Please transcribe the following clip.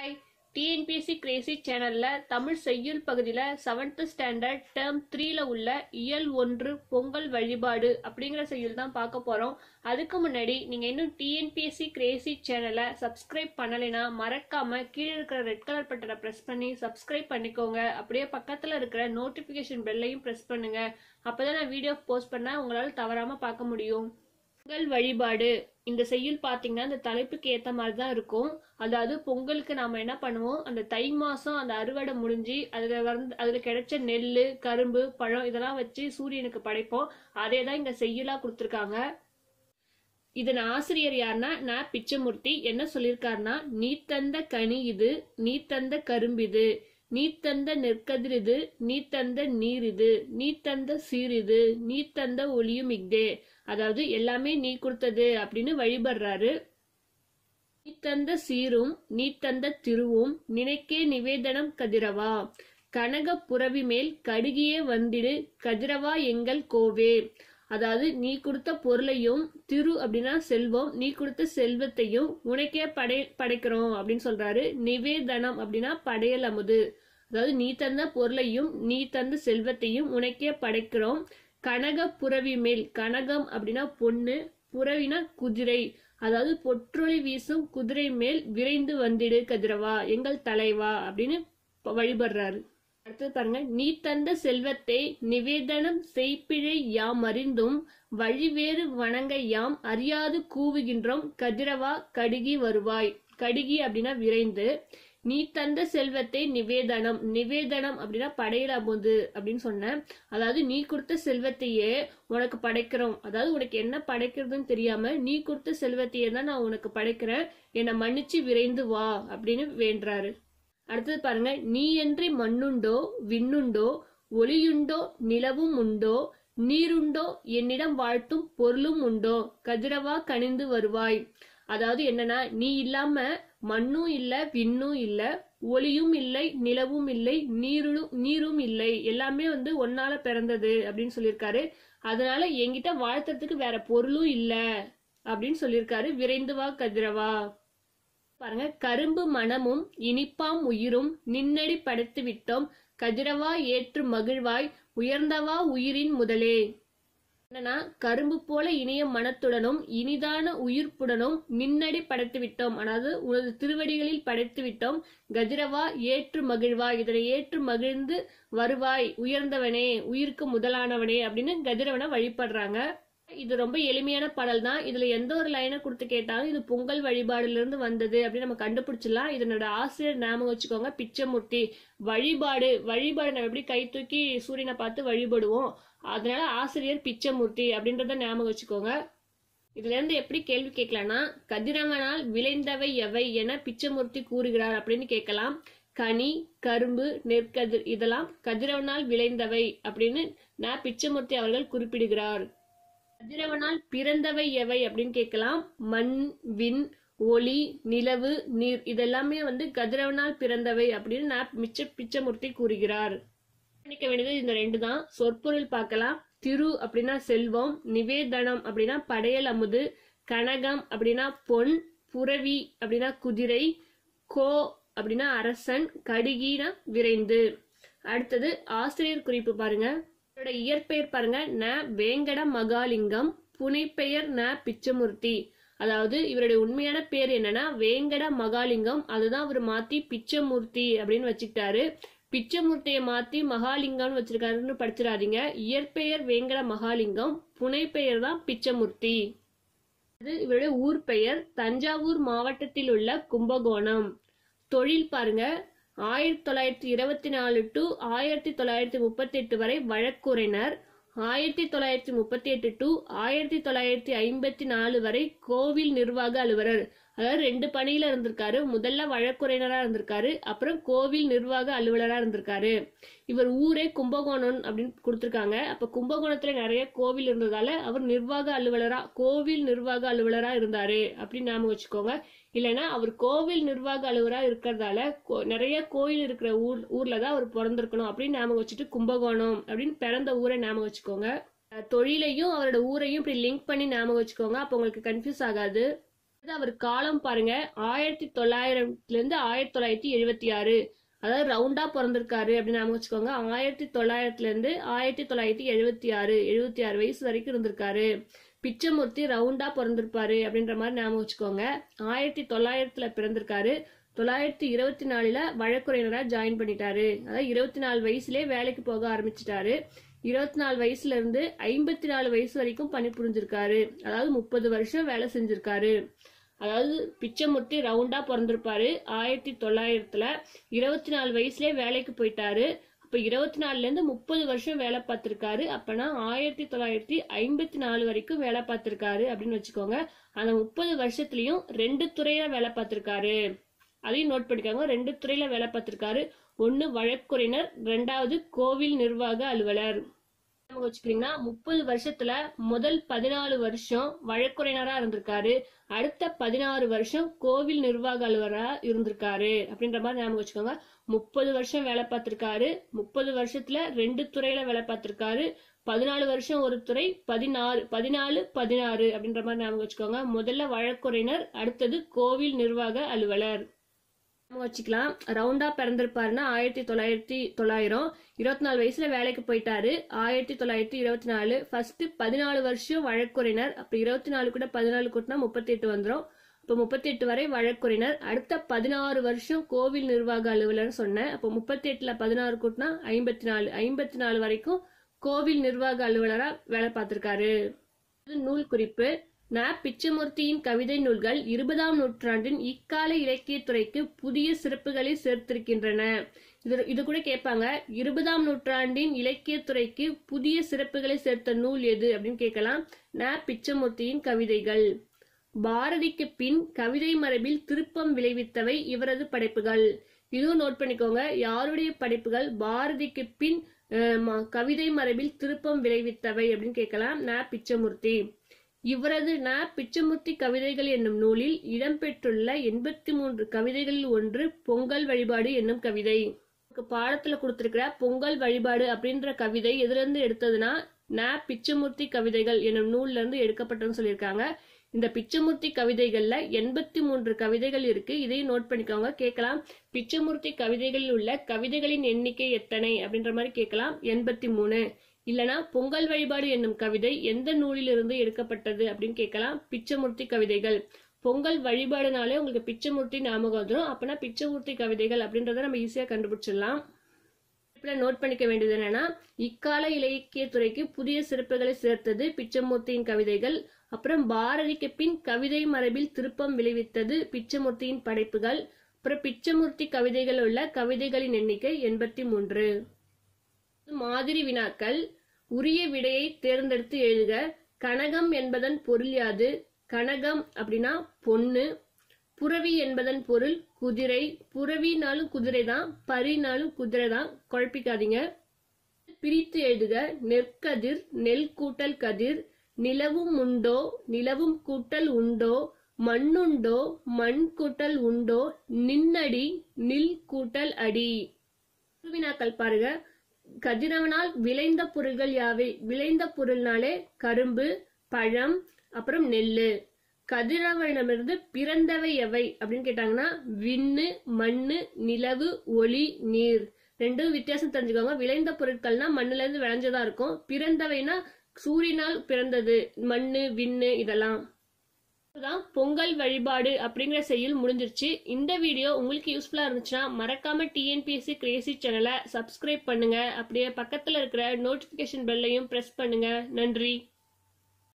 hi TNPSC Crazy சேனல்ல தமிழ் செய்யுள் பகுதியில செவன்த் ஸ்டாண்டர்ட் டேர்ம் த்ரீல உள்ள இயல் ஒன்று பொங்கல் வழிபாடு அப்படிங்கிற செய்யுள் தான் பார்க்க போறோம் அதுக்கு முன்னாடி நீங்க இன்னும் டிஎன்பிஎஸ்சி கிரேசி சேனலை சப்ஸ்கிரைப் பண்ணலைன்னா மறக்காம கீழே இருக்கிற ரெட் கலர் பட்டனை பிரஸ் பண்ணி சப்ஸ்கிரைப் பண்ணிக்கோங்க அப்படியே பக்கத்துல இருக்கிற நோட்டிபிகேஷன் பெல்லையும் பிரஸ் பண்ணுங்க அப்பதான் நான் வீடியோ போஸ்ட் பண்ண உங்களால தவறாம பார்க்க முடியும் பொங்கல் வழிபாடு இந்த செய்யுள் பாத்தீங்கன்னா இந்த தலைப்புக்கு ஏத்த மாதிரி தான் இருக்கும் அதாவது பொங்கலுக்கு நாம என்ன பண்ணுவோம் அந்த தை மாசம் அந்த அறுவடை முடிஞ்சு அதுல வந்து அதுல கிடைச்ச நெல்லு கரும்பு பழம் இதெல்லாம் வச்சு சூரியனுக்கு படைப்போம் அதே தான் இங்க செய்யுளா கொடுத்துருக்காங்க இதன் ஆசிரியர் யாருன்னா நான் பிச்சமூர்த்தி என்ன சொல்லியிருக்காருன்னா நீ தந்த கனி இது நீ தந்த கரும்பிது நீ தந்த நெற்கதிர் இது நீ தந்த நீர் இது நீ தந்த சீர் இது நீ தந்த ஒளியும் இக்தே அதாவது எல்லாமே நீ கொடுத்தது அப்படின்னு வழிபடுறாரு நீ தந்த சீரும் நீ தந்த திருவும் நினைக்கே நிவேதனம் கதிரவா கனக புறவி மேல் கடுகியே வந்திடு கதிரவா எங்கள் கோவே அதாவது நீ கொடுத்த பொருளையும் திரு அப்படின்னா செல்வம் நீ கொடுத்த செல்வத்தையும் உனக்கே படை படைக்கிறோம் அப்படின்னு சொல்றாரு நிவேதனம் அப்படின்னா படையல் அமுது அதாவது நீ தந்த பொருளையும் நீ தந்த செல்வத்தையும் உனக்கே படைக்கிறோம் கனக புறவி மேல் கனகம் அப்படின்னா பொண்ணு புறவினா குதிரை அதாவது பொற்றொளி வீசும் குதிரை மேல் விரைந்து வந்திடு கதிரவா எங்கள் தலைவா அப்படின்னு வழிபடுறாரு அடுத்தது பாருங்க நீ தந்த செல்வத்தை நிவேதனம் செய்பிழை யாம் அறிந்தும் வழிவேறு வணங்க யாம் அறியாது கூவுகின்றோம் கதிரவா கடுகி வருவாய் கடுகி அப்படின்னா விரைந்து நீ தந்த செல்வத்தை நிவேதனம் நிவேதனம் அப்படின்னா படையில அமுது அப்படின்னு சொன்னேன் அதாவது நீ கொடுத்த செல்வத்தையே உனக்கு படைக்கிறோம் அதாவது உனக்கு என்ன படைக்கிறதுன்னு தெரியாம நீ கொடுத்த செல்வத்தையே தான் நான் உனக்கு படைக்கிறேன் என்னை மன்னிச்சு விரைந்து வா அப்படின்னு வேண்டுறாரு அடுத்தது பாருங்க நீ என்று மண்ணுண்டோ விண்ணுண்டோ ஒளியுண்டோ நிலவும் உண்டோ நீருண்டோ என்னிடம் வாழ்த்தும் பொருளும் உண்டோ கதிரவா கனிந்து வருவாய் அதாவது என்னன்னா நீ இல்லாம மண்ணும் இல்ல விண்ணும் இல்ல ஒளியும் இல்லை நிலவும் இல்லை நீரும் நீரும் இல்லை எல்லாமே வந்து ஒன்னால பிறந்தது அப்படின்னு சொல்லியிருக்காரு அதனால என்கிட்ட வாழ்த்துறதுக்கு வேற பொருளும் இல்ல அப்படின்னு சொல்லியிருக்காரு விரைந்து வா கதிரவா பாருங்க கரும்பு மனமும் இனிப்பாம் உயிரும் நின்னடி படைத்து விட்டோம் கதிரவா ஏற்று மகிழ்வாய் உயர்ந்தவா உயிரின் முதலே என்னன்னா கரும்பு போல இனிய மனத்துடனும் இனிதான உயிர்ப்புடனும் நின்னடி படைத்து விட்டோம் அதாவது உனது திருவடிகளில் படைத்து விட்டோம் கதிரவா ஏற்று மகிழ்வாய் இதனை ஏற்று மகிழ்ந்து வருவாய் உயர்ந்தவனே உயிருக்கு முதலானவனே அப்படின்னு கதிரவனை வழிபடுறாங்க இது ரொம்ப எளிமையான பாடல் தான் இதுல எந்த ஒரு லைனை கொடுத்து கேட்டாலும் இது பொங்கல் வழிபாடுல இருந்து வந்தது அப்படின்னு நம்ம கண்டுபிடிச்சிடலாம் இதனோட ஆசிரியர் ஞாபகம் வச்சுக்கோங்க பிச்சமூர்த்தி வழிபாடு வழிபாடு நம்ம எப்படி கை தூக்கி சூரியனை பார்த்து வழிபடுவோம் அதனால ஆசிரியர் பிச்சமூர்த்தி அப்படின்றத ஞாபகம் வச்சுக்கோங்க இதுல இருந்து எப்படி கேள்வி கேட்கலாம்னா கதிரவனால் விளைந்தவை எவை என பிச்சமூர்த்தி கூறுகிறார் அப்படின்னு கேட்கலாம் கனி கரும்பு நெற்கதிர் இதெல்லாம் கதிரவனால் விளைந்தவை அப்படின்னு நான் பிச்சமூர்த்தி அவர்கள் குறிப்பிடுகிறார் கதிரவனால் பிறந்தவை எவை அப்படின்னு கேட்கலாம் மண் விண் ஒளி நிலவு நீர் இதெல்லாமே வந்து கதிரவனால் பிறந்தவை அப்படின்னு நான் மிச்ச பிச்சமூர்த்தி கூறுகிறார் கவனிக்க வேண்டியது இந்த ரெண்டு தான் சொற்பொருள் பார்க்கலாம் திரு அப்படின்னா செல்வம் நிவேதனம் அப்படின்னா படையல் அமுது கனகம் அப்படின்னா பொன் புறவி அப்படின்னா குதிரை கோ அப்படின்னா அரசன் கடுகினா விரைந்து அடுத்தது ஆசிரியர் குறிப்பு பாருங்க இவரோட இயற்பெயர் பாருங்க ந வேங்கட மகாலிங்கம் புனைப்பெயர் ந பிச்சமூர்த்தி அதாவது இவருடைய உண்மையான பேர் என்னன்னா வேங்கட மகாலிங்கம் அதுதான் அவர் மாத்தி பிச்சமூர்த்தி அப்படின்னு வச்சுக்கிட்டாரு பிச்சமூர்த்தியை மாத்தி மகாலிங்கம்னு வச்சிருக்காருன்னு படிச்சிடாதீங்க இயற்பெயர் வேங்கட மகாலிங்கம் புனைப்பெயர் தான் பிச்சமூர்த்தி இது இவருடைய ஊர் பெயர் தஞ்சாவூர் மாவட்டத்தில் உள்ள கும்பகோணம் தொழில் பாருங்க ஆயிரத்தி தொள்ளாயிரத்தி இருபத்தி நாலு டு ஆயிரத்தி தொள்ளாயிரத்தி முப்பத்தி எட்டு வரை வழக்குரைஞர் ஆயிரத்தி தொள்ளாயிரத்தி முப்பத்தி எட்டு டு ஆயிரத்தி தொள்ளாயிரத்தி ஐம்பத்தி நாலு வரை கோவில் நிர்வாக அலுவலர் அதாவது ரெண்டு பணியில இருந்திருக்காரு முதல்ல வழக்குரைஞரா இருந்திருக்காரு அப்புறம் கோவில் நிர்வாக அலுவலரா இருந்திருக்காரு இவர் ஊரே கும்பகோணம் அப்படின்னு கொடுத்திருக்காங்க அப்ப கும்பகோணத்துல நிறைய கோவில் இருந்ததால அவர் நிர்வாக அலுவலரா கோவில் நிர்வாக அலுவலரா இருந்தாரு அப்படின்னு ஞாபகம் வச்சுக்கோங்க இல்லைன்னா அவர் கோவில் நிர்வாக அலுவலரா இருக்கிறதால நிறைய கோயில் இருக்கிற ஊர் ஊர்ல தான் அவர் பிறந்திருக்கணும் அப்படின்னு ஞாபகம் வச்சுட்டு கும்பகோணம் அப்படின்னு பிறந்த ஊரை ஞாபகம் வச்சுக்கோங்க தொழிலையும் அவரோட ஊரையும் இப்படி லிங்க் பண்ணி ஞாபகம் வச்சுக்கோங்க அப்போ உங்களுக்கு கன்ஃபியூஸ் ஆகாது அது அவர் காலம் பாருங்க ஆயிரத்தி தொள்ளாயிரத்துல இருந்து ஆயிரத்தி தொள்ளாயிரத்தி எழுபத்தி ஆறு அதாவது ரவுண்டா பிறந்திருக்காரு அப்படின்னு ஞாபகம் வச்சுக்கோங்க ஆயிரத்தி தொள்ளாயிரத்துல இருந்து ஆயிரத்தி தொள்ளாயிரத்தி எழுபத்தி ஆறு எழுபத்தி ஆறு வயசு வரைக்கும் இருந்திருக்காரு பிச்சமூர்த்தி ரவுண்டா பிறந்திருப்பாரு அப்படின்ற மாதிரி ஞாபகம் வச்சுக்கோங்க ஆயிரத்தி தொள்ளாயிரத்துல பிறந்திருக்காரு தொள்ளாயிரத்தி இருபத்தி நாலுல வழக்குரையினரா ஜாயின் பண்ணிட்டாரு அதாவது இருபத்தி நாலு வயசுலயே வேலைக்கு போக ஆரம்பிச்சிட்டாரு இருபத்தி நாலு வயசுல இருந்து ஐம்பத்தி நாலு வயசு வரைக்கும் பணி புரிஞ்சிருக்காரு அதாவது முப்பது வருஷம் வேலை செஞ்சிருக்காரு அதாவது பிச்சைமூர்த்தி ரவுண்டா பிறந்திருப்பாரு ஆயிரத்தி தொள்ளாயிரத்துல இருபத்தி நாலு வயசுலயே வேலைக்கு போயிட்டாரு அப்ப இருபத்தி நாலுல இருந்து முப்பது வருஷம் வேலை பார்த்திருக்காரு அப்பனா ஆயிரத்தி தொள்ளாயிரத்தி ஐம்பத்தி நாலு வரைக்கும் வேலை பார்த்திருக்காரு அப்படின்னு வச்சுக்கோங்க அந்த முப்பது வருஷத்துலயும் ரெண்டு துறையில வேலை பார்த்திருக்காரு அதையும் நோட் பண்ணிக்கோங்க ரெண்டு துறையில வேலை பார்த்திருக்காரு ஒன்னு வழக்குரைஞர் ரெண்டாவது கோவில் நிர்வாக அலுவலர் நம்ம வச்சுக்கிறீங்கன்னா முப்பது வருஷத்துல முதல் பதினாலு வருஷம் வழக்குரைஞரா இருந்திருக்காரு அடுத்த பதினாறு வருஷம் கோவில் நிர்வாக அலுவலரா இருந்திருக்காரு அப்படின்ற மாதிரி ஞாபகம் வச்சுக்கோங்க முப்பது வருஷம் வேலை பார்த்திருக்காரு முப்பது வருஷத்துல ரெண்டு துறையில வேலை பார்த்திருக்காரு பதினாலு வருஷம் ஒரு துறை பதினாறு பதினாலு பதினாறு அப்படின்ற மாதிரி ஞாபகம் வச்சுக்கோங்க முதல்ல வழக்குரைஞர் அடுத்தது கோவில் நிர்வாக அலுவலர் ஞாபகம் வச்சுக்கலாம் ரவுண்டா பிறந்திருப்பாருன்னா ஆயிரத்தி தொள்ளாயிரத்தி தொள்ளாயிரம் இருபத்தி நாலு வயசுல வேலைக்கு போயிட்டாரு ஆயிரத்தி தொள்ளாயிரத்தி இருபத்தி நாலு ஃபர்ஸ்ட் பதினாலு வருஷம் வழக்குரைஞர் அப்ப இருபத்தி நாலு கூட பதினாலு கூட்டினா முப்பத்தி எட்டு வந்துடும் இப்போ முப்பத்தி எட்டு வரை வழக்குரைஞர் அடுத்த பதினாறு வருஷம் கோவில் நிர்வாக அலுவலர் சொன்னேன் அப்போ முப்பத்தி எட்டுல பதினாறு கூட்டினா ஐம்பத்தி நாலு ஐம்பத்தி நாலு வரைக்கும் கோவில் நிர்வாக அலுவலரா வேலை பார்த்திருக்காரு இது நூல் குறிப்பு ந பிச்சமூர்த்தியின் கவிதை நூல்கள் இருபதாம் நூற்றாண்டின் இக்கால இலக்கியத்துறைக்கு புதிய சிறப்புகளை சேர்த்திருக்கின்றன இது இது கூட கேட்பாங்க இருபதாம் நூற்றாண்டின் இலக்கியத்துறைக்கு புதிய சிறப்புகளை சேர்த்த நூல் எது அப்படின்னு கேட்கலாம் ந பிச்சமூர்த்தியின் கவிதைகள் பாரதிக்கு பின் கவிதை மரபில் திருப்பம் விளைவித்தவை இவரது படைப்புகள் இதுவும் நோட் பண்ணிக்கோங்க யாருடைய படைப்புகள் பாரதிக்கு பின் அஹ், ம- கவிதை மரபில் திருப்பம் விளைவித்தவை அப்படின்னு கேட்கலாம் ந பிச்சமூர்த்தி இவரது ந பிச்சமூர்த்தி கவிதைகள் என்னும் நூலில் இடம்பெற்றுள்ள எண்பத்தி மூன்று கவிதைகளில் ஒன்று பொங்கல் வழிபாடு என்னும் கவிதை நமக்கு பாடத்துல கொடுத்திருக்கிற பொங்கல் வழிபாடு அப்படின்ற கவிதை எதுல இருந்து எடுத்ததுன்னா ந பிச்சமூர்த்தி கவிதைகள் என்னும் நூல்ல இருந்து எடுக்கப்பட்டதுன்னு சொல்லியிருக்காங்க இந்த பிச்சமூர்த்தி கவிதைகள்ல எண்பத்தி மூன்று கவிதைகள் இருக்கு இதையும் நோட் பண்ணிக்கோங்க கேட்கலாம் பிச்சமூர்த்தி கவிதைகளில் உள்ள கவிதைகளின் எண்ணிக்கை எத்தனை அப்படின்ற மாதிரி கேட்கலாம் எண்பத்தி மூணு இல்லனா பொங்கல் வழிபாடு என்னும் கவிதை எந்த நூலிலிருந்து எடுக்கப்பட்டது அப்படின்னு கேட்கலாம் பிச்சமூர்த்தி கவிதைகள் பொங்கல் வழிபாடுனாலே உங்களுக்கு பிச்சமூர்த்தி ஞாபகம் வந்துடும் அப்பனா பிச்சமூர்த்தி கவிதைகள் அப்படின்றத நம்ம ஈஸியா கண்டுபிடிச்சிடலாம் இப்ப நோட் பண்ணிக்க வேண்டியது என்னன்னா இக்கால இலக்கியத்துறைக்கு புதிய சிறப்புகளை சேர்த்தது பிச்சமூர்த்தியின் கவிதைகள் அப்புறம் பாரதிக்கு பின் கவிதை மரபில் திருப்பம் விளைவித்தது பிச்சமூர்த்தியின் படைப்புகள் அப்புறம் பிச்சமூர்த்தி கவிதைகள் உள்ள கவிதைகளின் எண்ணிக்கை எண்பத்தி மூன்று மாதிரி வினாக்கள் உரிய விடையை தேர்ந்தெடுத்து எழுதுக கனகம் என்பதன் பொருள் யாது கனகம் அப்படின்னா பொண்ணு புறவி என்பதன் பொருள் குதிரை புறவினாலும் குதிரை தான் பரினாலும் குதிரை தான் குழப்பிக்காதீங்க பிரித்து எழுதுக நெற்கதிர் நெல் கூட்டல் கதிர் நிலவும் உண்டோ நிலவும் கூட்டல் உண்டோ மண்ணுண்டோ மண் கூட்டல் உண்டோ நின்னடி நில் கூட்டல் அடி வினாக்கள் பாருங்க கதிரவனால் விளைந்த பொருள்கள் யாவை விளைந்த பொருள்னாலே கரும்பு பழம் அப்புறம் நெல்லு கதிரவனிடமிருந்து பிறந்தவை எவை அப்படின்னு கேட்டாங்கன்னா விண்ணு மண்ணு நிலவு ஒளி நீர் ரெண்டும் வித்தியாசம் தெரிஞ்சுக்கோங்க விளைந்த பொருட்கள்னா மண்ணுல இருந்து விளைஞ்சதா இருக்கும் பிறந்தவைனா சூரியனால் பிறந்தது மண்ணு விண்ணு இதெல்லாம் தான் பொங்கல் வழிபாடு அப்படிங்கிற செய்யுள் முடிஞ்சிருச்சு இந்த வீடியோ உங்களுக்கு யூஸ்ஃபுல்லா இருந்துச்சுன்னா மறக்காம டிஎன்பிஎஸ்சி கிரேசி சேனலை சப்ஸ்கிரைப் பண்ணுங்க அப்படியே பக்கத்துல இருக்கிற நோட்டிபிகேஷன் பெல்லையும் பிரஸ் பண்ணுங்க நன்றி